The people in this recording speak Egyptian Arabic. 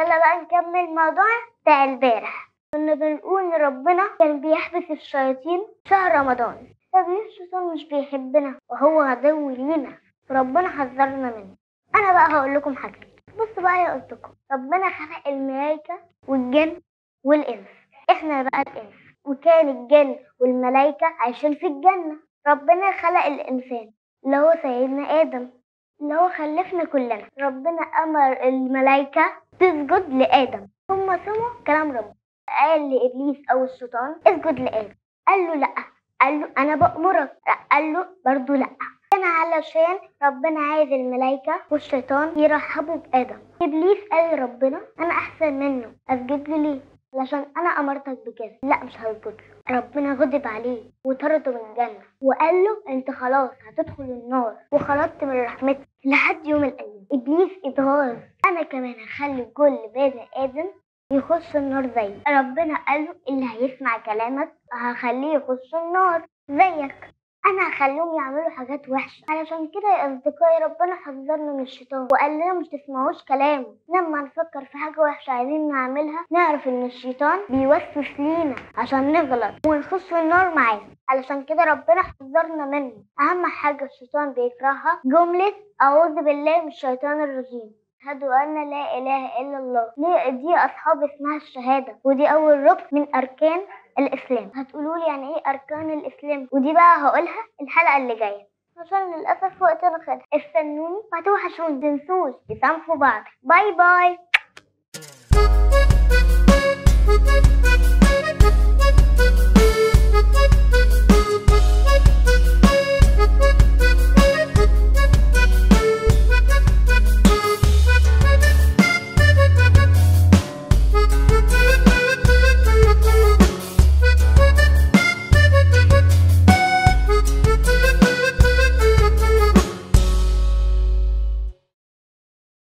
يلا بقى نكمل الموضوع بتاع البارح كنا بنقول ان ربنا كان بيحبس الشياطين شهر رمضان طب ليه الشيطان مش بيحبنا وهو عدو لينا وربنا حذرنا منه انا بقى هقول لكم حاجه بصوا بقى يا قلتكم ربنا خلق الملائكه والجن والانس احنا بقى الانس وكان الجن والملائكه عايشين في الجنه ربنا خلق الانسان اللي هو سيدنا ادم اللي هو خلفنا كلنا ربنا امر الملائكه تسجد لادم ثم سمعوا كلام ربنا قال لابليس او الشيطان اسجد لادم قال له لا قال له انا بامرك قال له برضه لا كان علشان ربنا عايز الملائكة والشيطان يرحبوا بآدم إبليس قال لربنا أنا أحسن منه أسجد له ليه؟ علشان أنا أمرتك بكده لا مش هسجد له ربنا غضب عليه وطرده من الجنة وقال له أنت خلاص هتدخل النار وخرجت من رحمتي لحد يوم الأيام إبليس اتغاظ أنا كمان هخلي كل بني آدم يخش النار زيي ربنا قال له اللي هيسمع كلامك هخليه يخش النار زيك انا هخليهم يعملوا حاجات وحشه علشان كده يا اصدقائي ربنا حذرنا من الشيطان وقال لنا مش تسمعوش كلامه لما نفكر في حاجه وحشه عايزين نعملها نعرف ان الشيطان بيوسوس لينا عشان نغلط ونخش النار معاه علشان كده ربنا حذرنا منه اهم حاجه الشيطان بيكرهها جمله اعوذ بالله من الشيطان الرجيم أشهد أن لا إله إلا الله دي, دي أصحاب اسمها الشهادة ودي أول ركن من أركان الإسلام هتقولوا لي يعني إيه أركان الإسلام ودي بقى هقولها الحلقة اللي جاية عشان للأسف وقتنا خلص استنوني ما توحشون تنسوش تسامحوا بعض باي باي